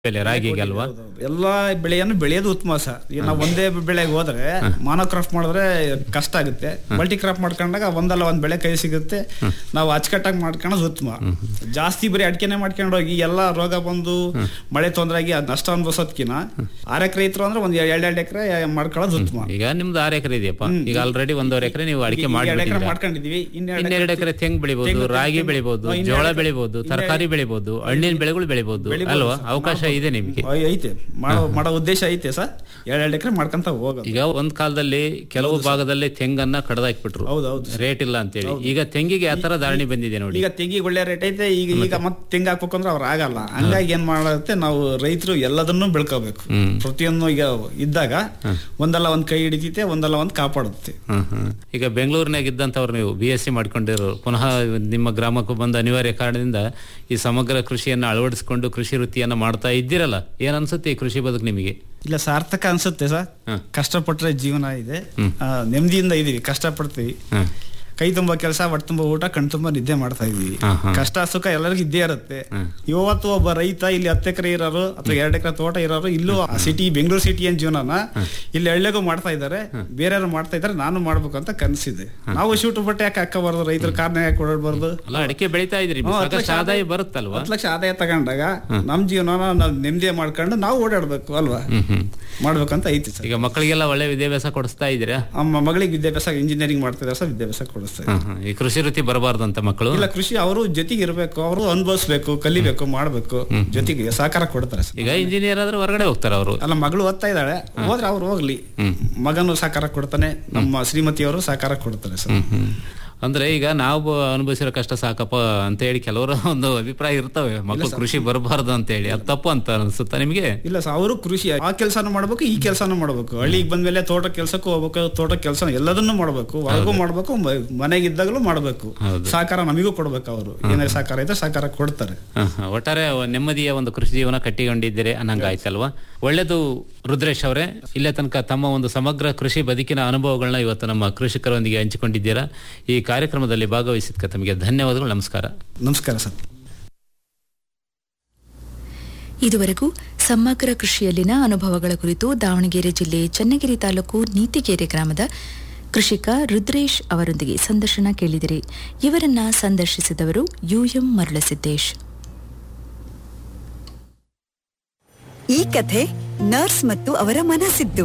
ಬೆಲೆ ರಾಗಿಗೆ ಅಲ್ವಾ ಎಲ್ಲಾ ಬೆಳೆಯನ್ನು ಬೆಳೆಯೋದು ಉತ್ತಮ ಸರ್ ಈಗ ನಾವು ಒಂದೇ ಬೆಳೆಗೆ ಹೋದ್ರೆ ಮಾನೋ ಕ್ರಾಪ್ ಮಾಡಿದ್ರೆ ಕಷ್ಟ ಆಗುತ್ತೆ ಮಲ್ಟಿ ಕ್ರಾಪ್ ಮಾಡ್ಕೊಂಡಾಗ ಒಂದಲ್ಲ ಒಂದ್ ಬೆಳೆ ಕೈ ಸಿಗುತ್ತೆ ನಾವು ಅಚ್ಚುಕಟ್ಟಾಗಿ ಮಾಡ್ಕೊಳ್ಳೋದು ಉತ್ತಮ ಜಾಸ್ತಿ ಬರೀ ಅಡಿಕೆನೆ ಮಾಡ್ಕೊಂಡು ಹೋಗಿ ಎಲ್ಲ ರೋಗ ಬಂದು ಮಳೆ ತೊಂದರೆ ಆಗಿ ಅದ್ ನಷ್ಟ ಅನ್ಭವಿಸೋದ್ಕಿನ ಆರ್ ಎಕರೆ ಇತ್ತು ಅಂದ್ರೆ ಒಂದ್ ಎರಡ್ ಎರಡ್ ಎಕರೆ ಮಾಡ್ಕೊಳ್ಳೋದು ಉತ್ತಮ ಈಗ ನಿಮ್ದು ಆರು ಎಕರೆ ಇದೆಯಪ್ಪ ಈಗ ಆಲ್ರೆಡಿ ಒಂದೂವರೆ ಎಕರೆ ನೀವು ಅಡಿಕೆ ಈಗ ಎರಡ್ ಎಕರೆ ಮಾಡಿ ಮಾಡ್ಕೊಂಡಿದೀವಿ ಇನ್ನೆರಡು ಎಕರೆ ತೆಂಗು ಬೆಳಿಬಹುದು ತೆಂಗು- ರಾಗಿ ತೆಂಗು- ಬೆಳಿಬಹುದು ಹಾ, ಜೋಳ ಇನ್ನೆರಡು- ಬೆಳಿಬಹುದು ಇನ್ನೆರಡು- ತರಕಾರಿ ಬೆಳಿಬಹುದು ಹಣ್ಣಿನ ಬೆಳೆಗಳು ಬೆಳಿಬಹುದು ಬೆಳಿಬೋದು ಅಲ್ವಾ ಸರ್, ಅವಕಾಶ ಮಾಡ್ಬೋದು. ಇದೆ ನಿಮ್ಗೆ ಐ- ಐತೆ ಮಾಡೋ ಮಾಡೋ ಉದ್ದೇಶ ಐತೆ ಸರ್ ಎರಡ್ ಎರಡ್ ಎಕರೆ ಮಾಡ್ಕೊಂತ ಹೋಗೋದು ಈಗ ಒಂದ್ ಕಾಲದಲ್ಲಿ ಕೆಲವು ಭಾಗದಲ್ಲಿ ತೆಂಗನ್ನ ಕಡ್ದಾಕ್ಬಿಟ್ರು ಹೌದೌದು ರೇಟ್ ಇಲ್ಲ ಅಂತೇಳಿ ಈಗ ತೆಂಗಿಗೆ ಯಾವ ತರ ಧಾರಣೆ ಬಂದಿದೆ ನೋಡಿ ಈಗ ತೆಂಗಿಗೆ ಒಳ್ಳೆ ರೇಟ್ ಐತೆ ಈಗ ಈಗ ಮತ್ತೆ ತೆಂಗು ಹಾಕ್ಬೇಕು ಅಂದ್ರೆ ಅವ್ರು ಆಗಲ್ಲ ಹಂಗಾಗಿ ಏನ್ ಮಾಡುತ್ತೆ ನಾವು ರೈತರು ಎಲ್ಲದನ್ನೂ ಬೆಳ್ಕೋಬೇಕು ಹ್ಮ್. ಪ್ರತಿಯೊಂದು ಈಗ ಇದ್ದಾಗ ಒಂದಲ್ಲ ಒಂದ್ ಕೈ ಹಿಡಿತೈತೆ ಒಂದಲ್ಲ ಒಂದ್ ಕಾಪಾಡುತ್ತೆ ಹ್ಮ್, ಹ್ಮ್. ಈಗ ಬೆಂಗಳೂರಿನಾಗ ಇದ್ದಂಥವ್ರು ನೀವು ಬಿ ಎಸ್ ಸಿ ಮಾಡ್ಕೊಂಡಿರೋ ಪುನಃ ನಿಮ್ಮ ಗ್ರಾಮಕ್ಕೆ ಬಂದ ಅನಿವಾರ್ಯ ಕಾರಣದಿಂದ ಈ ಸಮಗ್ರ ಕೃಷಿಯನ್ನ ಅಳವಡಿಸಿಕೊಂಡು ಕೃಷಿ ವೃತ್ತಿಯನ್ನ ಮಾಡ್ತಾ ಇದ್ದೀರಲ್ಲ ಏನ್ ಅನ್ಸುತ್ತೆ ಈ ಕೃಷಿ ಬದುಕು ನಿಮಗೆ ಇಲ್ಲ ಸಾರ್ಥಕ ಅನ್ಸುತ್ತೆ ಸರ್ ಹ್ಮ್. ಕಷ್ಟಪಟ್ರೆ ಜೀವನ ಇದೆ ಹ್ಮ್. ಆ, ನೆಮ್ಮದಿಯಿಂದ ಇದೀವಿ ಕಷ್ಟಪಡ್ತೀವಿ ಹ್ಮ್. ಕೈ ತುಂಬಾ ಕೆಲಸ ಹೊಟ್ಟೆ ತುಂಬಾ ಊಟ ಕಣ್ ತುಂಬಾ ನಿದ್ದೆ ಮಾಡ್ತಾ ಇದೀವಿ ಹಾ, ಹಾ. ಕಷ್ಟ ಸುಖ ಎಲ್ಲರಿಗೂ ಇದ್ದೇ ಇರುತ್ತೆ ಹ್ಮ್. ಇವತ್ತು ಒಬ್ಬ ರೈತ ಇಲ್ಲಿ ಹತ್ತು ಎಕರೆ ಇರೋರು ಅಥವಾ ಎರಡು ಎಕರೆ ತೋಟ ಇರೋರು ಇಲ್ಲೂ ಸಿಟಿ ಬೆಂಗಳೂರು ಸಿಟಿ ಏನ್ ಜೀವನನ ಇಲ್ಲಿ ಹಳ್ಳಿಗೂ ಮಾಡ್ತಾ ಇದ್ದಾರೆ ಬೇರೆಯವರು ಮಾಡ್ತಾ ಇದ್ದಾರೆ ನಾನು ಮಾಡ್ಬೇಕು ಅಂತ ಕನಸಿದೆ ನಾವು ಶೂಟು ಬಟ್ಟೆ ಯಾಕೆ ಹಾಕಬಾರ್ದು ರೈತರ ಕಾರ್ನ ಯಾಕೆ ಕೊಡಬಾರ್ದು ಅಲ್ಲ ಅಡಿಕೆ ಬೆಳಿತಾ ಇದ್ರಿ ಹ್ಮ್, ಹತ್ತು ಸಾಕಷ್ಟು ಲಕ್ಷ ಆದಾಯ ಬರುತ್ತಲ್ವಾ ಹತ್ತು ಲಕ್ಷ ಆದಾಯ ತಗೊಂಡಾಗ ನಮ್ ಜೀವನನ ನಾವು ನೆಮ್ಮದಿ ಮಾಡ್ಕೊಂಡು ನಾವು ಓಡಾಡ್ಬೇಕು ಅಲ್ವಾ ಹ್ಮ್ ಹ್ಮ್ ಮಾಡ್ಬೇಕಂತ ಐತಿ ಸರ್ ಈಗ ಮಕ್ಕಳಿಗೆಲ್ಲ ಒಳ್ಳೆ ವಿದ್ಯಾಭ್ಯಾಸ ಕೊಡಿಸ್ತಾ ಇದ್ದೀರಾ ನಮ್ಮ ಮಗಳಿಗೆ ವಿದ್ಯಾಭ್ಯಾಸ ಇಂಜಿನಿಯರಿಂಗ್ ಮಾಡ್ತಾ ಇದ್ದಾರೆ ಸರ್ ವಿದ್ಯಾಭ್ಯಾಸ ಕೊಡಿಸ್ತಾ ಇದ್ದಾರೆ. ಹ್ಮ್, ಹ್ಮ್. ಈ ಕೃಷಿ ವೃತ್ತಿ ಬರಬಾರ್ದು ಅಂತ ಮಕ್ಕಳು ಇಲ್ಲ ಕೃಷಿ ಅವರು ಜೊತೆಗೆ ಇರಬೇಕು ಅವರು ಅನುಭವಿಸ್ಬೇಕು ಕಲಿಬೇಕು ಮಾಡ್ಬೇಕು ಜೊತೆಗೆ ಸಹಕಾರ ಕೊಡ್ತಾರೆ ಸರ್. ಈಗ ಇಂಜಿನಿಯರ್ ಆದ್ರೆ ಹೊರಗಡೆ ಹೋಗ್ತಾರೆ ಅವರು ಅಲ್ಲ ಮಗಳು ಓದ್ತಾ ಇದ್ದಾಳೆ ಹೋದ್ರೆ ಅವ್ರು ಹೋಗ್ಲಿ ಮಗನು ಸಹಕಾರ ಕೊಡ್ತಾನೆ ನಮ್ಮ ಶ್ರೀಮತಿಯವರು ಸಹಕಾರ ಕೊಡ್ತಾರೆ ಸರ್ ಅಂದ್ರೆ ಈಗ ನಾವು ಅನುಭವಿಸಿರೋ ಕಷ್ಟ ಸಾಕಪ್ಪ ಅಂತ ಹೇಳಿ ಕೆಲವರು ಒಂದು ಅಭಿಪ್ರಾಯ ಇರ್ತವೆ ಮಕ್ಕಳು ಕೃಷಿ ಬರಬಾರ್ದು ಅಂತ ಹೇಳಿ ಅದು ತಪ್ಪು ಅಂತ ಅನ್ಸುತ್ತಾ ನಿಮಗೆ ಇಲ್ಲ ಸರ್ ಅವರು ಕೃಷಿ ಆ ಕೆಲಸನೂ ಮಾಡ್ಬೇಕು ಈ ಕೆಲಸನೂ ಮಾಡ್ಬೇಕು ಹಳ್ಳಿಗೆ ಬಂದ್ಮೇಲೆ ತೋಟ ಕೆಲಸಕ್ಕೂ ಹೋಗ್ಬೇಕು ತೋಟ ಕೆಲಸ ಎಲ್ಲದನ್ನೂ ಮಾಡ್ಬೇಕು ಹೊರಗೂ ಮಾಡ್ಬೇಕು ಮ- ಮನೆಗಿದ್ದಾಗಲೂ ಮಾಡ್ಬೇಕು ಹೌದು. ಸಹಕಾರ ನಮಗೂ ಕೊಡ್ಬೇಕು ಅವರು ಏನಾದ್ರು ಸಹಕಾರ ಇದ್ರೆ ಸಹಕಾರ ಕೊಡ್ತಾರೆ ಹ, ಹ. ಒಟ್ಟಾರೆ ನೆಮ್ಮದಿಯ ಒಂದು ಕೃಷಿ ಜೀವನ ಕಟ್ಟಿಕೊಂಡಿದ್ದೀರಿ ಅನ್ನಂಗ ಆಯ್ತಲ್ವಾ ಒಳ್ಳೇದು ರುದ್ರೇಶ್ ಅವರೇ ಇಲ್ಲೇ ತನಕ ತಮ್ಮ ಒಂದು ಸಮಗ್ರ ಕೃಷಿ ಬದುಕಿನ ಅನುಭವಗಳನ್ನ ಇವತ್ತು ನಮ್ಮ ಕೃಷಿಕರೊಂದಿಗೆ ಹಂಚಿಕೊಂಡಿದ್ದೀರಾ ಈ ಕಾರ್ಯಕ್ರಮದಲ್ಲಿ ಭಾಗವಹಿಸಿದ್ಕ ತಮಗೆ ಧನ್ಯವಾದಗಳು ನಮಸ್ಕಾರ ನಮಸ್ಕಾರ ಸರ್ ಇದುವರೆಗೂ ಸಮಗ್ರ ಕೃಷಿಯಲ್ಲಿನ ಅನುಭವಗಳ ಕುರಿತು ದಾವಣಗೆರೆ ಜಿಲ್ಲೆ ಚನ್ನಗಿರಿ ತಾಲೂಕು ನೀತಿಗೆರೆ ಗ್ರಾಮದ ಕೃಷಿಕ ರುದ್ರೇಶ್ ಅವರೊಂದಿಗೆ ಸಂದರ್ಶನ ಕೇಳಿದಿರಿ ಇವರನ್ನ ಸಂದರ್ಶಿಸಿದವರು ಯುಎಂ ಮರುಳಸಿದ್ದೇಶ್ ಈ ಕಥೆ ನರ್ಸ್ ಮತ್ತು ಅವರ ಮನಸ್ಸಿದ್ದು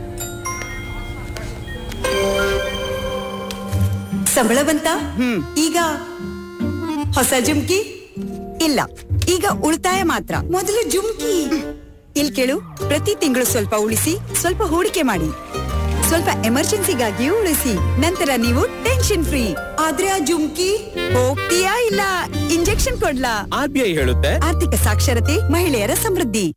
ಸಂಬಳ ಬಂತ ಈಗ ಹೊಸ ಜುಮ್ಕಿ ಇಲ್ಲ ಈಗ ಉಳಿತಾಯ ಮಾತ್ರ ಮೊದಲು ಜುಮ್ಕಿ ಇಲ್ ಕೇಳು ಪ್ರತಿ ತಿಂಗಳು ಸ್ವಲ್ಪ ಉಳಿಸಿ ಸ್ವಲ್ಪ ಹೂಡಿಕೆ ಮಾಡಿ ಸ್ವಲ್ಪ ಎಮರ್ಜೆನ್ಸಿಗಾಗಿಯೂ ಉಳಿಸಿ ನಂತರ ನೀವು ಟೆನ್ಷನ್ ಫ್ರೀ ಆದ್ರೆ ಆ ಜುಮ್ಕಿ ಹೋಗ್ತೀಯಾ ಇಲ್ಲ ಇಂಜೆಕ್ಷನ್ ಕೊಡ್ಲಾ ಆರ್ ಬಿ ಐ ಹೇಳುತ್ತೆ ಆರ್ಥಿಕ ಸಾಕ್ಷರತೆ ಮಹಿಳೆಯರ ಸಮೃದ್ಧಿ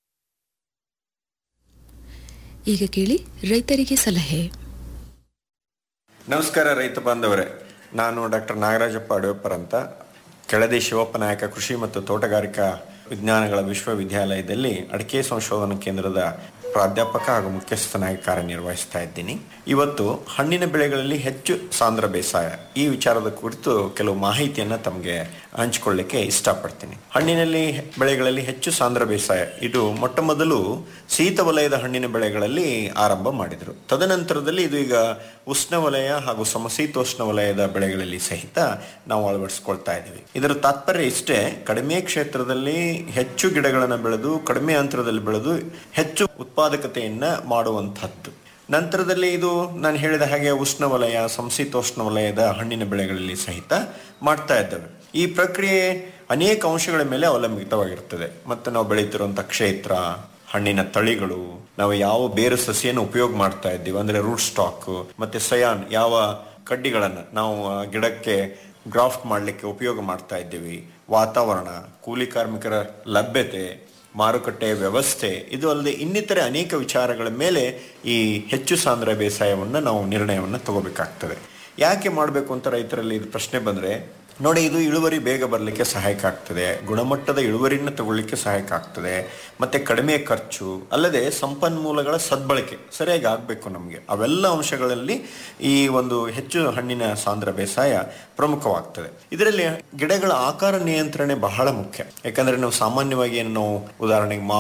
ಈಗ ಕೇಳಿ ರೈತರಿಗೆ ಸಲಹೆ ನಮಸ್ಕಾರ ರೈತ ಬಾಂಧವರೇ ನಾನು ಡಾಕ್ಟರ್ ನಾಗರಾಜಪ್ಪ ಅಡವೆಪ್ಪರ್ ಅಂತ ಕೆಳದಿ ಶಿವಪ್ಪ ನಾಯಕ ಕೃಷಿ ಮತ್ತು ತೋಟಗಾರಿಕಾ ವಿಜ್ಞಾನಗಳ ವಿಶ್ವವಿದ್ಯಾಲಯದಲ್ಲಿ ಅಡಿಕೆ ಸಂಶೋಧನಾ ಕೇಂದ್ರದ ಪ್ರಾಧ್ಯಾಪಕ ಹಾಗೂ ಮುಖ್ಯಸ್ಥನಾಗಿ ಕಾರ್ಯನಿರ್ವಹಿಸ್ತಾ ಇದ್ದೀನಿ ಇವತ್ತು ಹಣ್ಣಿನ ಬೆಳೆಗಳಲ್ಲಿ ಹೆಚ್ಚು ಸಾಂದ್ರ ಬೇಸಾಯ ಈ ವಿಚಾರದ ಕುರಿತು ಕೆಲವು ಮಾಹಿತಿಯನ್ನ ತಮಗೆ ಹಂಚಿಕೊಳ್ಳಿಕ್ಕೆ ಇಷ್ಟಪಡ್ತೀನಿ ಹಣ್ಣಿನಲ್ಲಿ ಬೆಳೆಗಳಲ್ಲಿ ಹೆಚ್ಚು ಸಾಂದ್ರ ಬೇಸಾಯ ಇದು ಮೊಟ್ಟ ಮೊದಲು ಶೀತ ವಲಯದ ಹಣ್ಣಿನ ಬೆಳೆಗಳಲ್ಲಿ ಆರಂಭ ಮಾಡಿದರು ತದನಂತರದಲ್ಲಿ ಇದು ಈಗ ಉಷ್ಣವಲಯ ಹಾಗೂ ಸಮಶೀತೋಷ್ಣ ವಲಯದ ಬೆಳೆಗಳಲ್ಲಿ ಸಹಿತ ನಾವು ಅಳವಡಿಸ್ಕೊಳ್ತಾ ಇದ್ದೀವಿ ಇದರ ತಾತ್ಪರ್ಯ ಇಷ್ಟೇ ಕಡಿಮೆ ಕ್ಷೇತ್ರದಲ್ಲಿ ಹೆಚ್ಚು ಗಿಡಗಳನ್ನು ಬೆಳೆದು ಕಡಿಮೆ ಅಂತರದಲ್ಲಿ ಬೆಳೆದು ಹೆಚ್ಚು ಉತ್ಪಾದಕತೆಯನ್ನ ಮಾಡುವಂತಹದ್ದು ನಂತರದಲ್ಲಿ ಇದು ನಾನು ಹೇಳಿದ ಹಾಗೆ ಉಷ್ಣವಲಯ ಸಂಶೀತೋಷ್ಣ ವಲಯದ ಹಣ್ಣಿನ ಬೆಳೆಗಳಲ್ಲಿ ಸಹಿತ ಮಾಡ್ತಾ ಇದ್ದೇವೆ ಈ ಪ್ರಕ್ರಿಯೆ ಅನೇಕ ಅಂಶಗಳ ಮೇಲೆ ಅವಲಂಬಿತವಾಗಿರ್ತದೆ ಮತ್ತು ನಾವು ಬೆಳೀತಿರುವಂಥ ಕ್ಷೇತ್ರ ಹಣ್ಣಿನ ತಳಿಗಳು ನಾವು ಯಾವ ಬೇರು ಸಸಿಯನ್ನು ಉಪಯೋಗ ಮಾಡ್ತಾ ಇದ್ದೀವಿ ಅಂದ್ರೆ ರೂಟ್ ಸ್ಟಾಕ್ ಮತ್ತೆ ಸಯಾನ್ ಯಾವ ಕಡ್ಡಿಗಳನ್ನ ನಾವು ಆ ಗಿಡಕ್ಕೆ ಗ್ರಾಫ್ಟ್ ಮಾಡಲಿಕ್ಕೆ ಉಪಯೋಗ ಮಾಡ್ತಾ ಇದ್ದೀವಿ ವಾತಾವರಣ ಕೂಲಿ ಕಾರ್ಮಿಕರ ಲಭ್ಯತೆ ಮಾರುಕಟ್ಟೆಯ ವ್ಯವಸ್ಥೆ ಇದು ಅಲ್ಲದೆ ಇನ್ನಿತರೆ ಅನೇಕ ವಿಚಾರಗಳ ಮೇಲೆ ಈ ಹೆಚ್ಚು ಸಾಂದ್ರ ಬೇಸಾಯವನ್ನು ನಾವು ನಿರ್ಣಯವನ್ನು ತಗೋಬೇಕಾಗ್ತದೆ ಯಾಕೆ ಮಾಡಬೇಕು ಅಂತ ರೈತರಲ್ಲಿ ಇದು ಪ್ರಶ್ನೆ ಬಂದರೆ ನೋಡಿ ಇದು ಇಳುವರಿ ಬೇಗ ಬರಲಿಕ್ಕೆ ಸಹಾಯಕ ಆಗ್ತದೆ ಗುಣಮಟ್ಟದ ಇಳುವರಿನ ತಗೊಳ್ಳಿಕ್ಕೆ ಸಹಾಯಕ ಆಗ್ತದೆ ಮತ್ತೆ ಕಡಿಮೆ ಖರ್ಚು ಅಲ್ಲದೆ ಸಂಪನ್ಮೂಲಗಳ ಸದ್ಬಳಕೆ ಸರಿಯಾಗಿ ಆಗಬೇಕು ನಮಗೆ ಅವೆಲ್ಲ ಅಂಶಗಳಲ್ಲಿ ಈ ಒಂದು ಹೆಚ್ಚು ಹಣ್ಣಿನ ಸಾಂದ್ರ ಬೇಸಾಯ ಪ್ರಮುಖವಾಗ್ತದೆ ಇದರಲ್ಲಿ ಗಿಡಗಳ ಆಕಾರ ನಿಯಂತ್ರಣೆ ಬಹಳ ಮುಖ್ಯ ಯಾಕಂದ್ರೆ ನಾವು ಸಾಮಾನ್ಯವಾಗಿ ಏನು ನಾವು ಉದಾಹರಣೆಗೆ ಮಾವು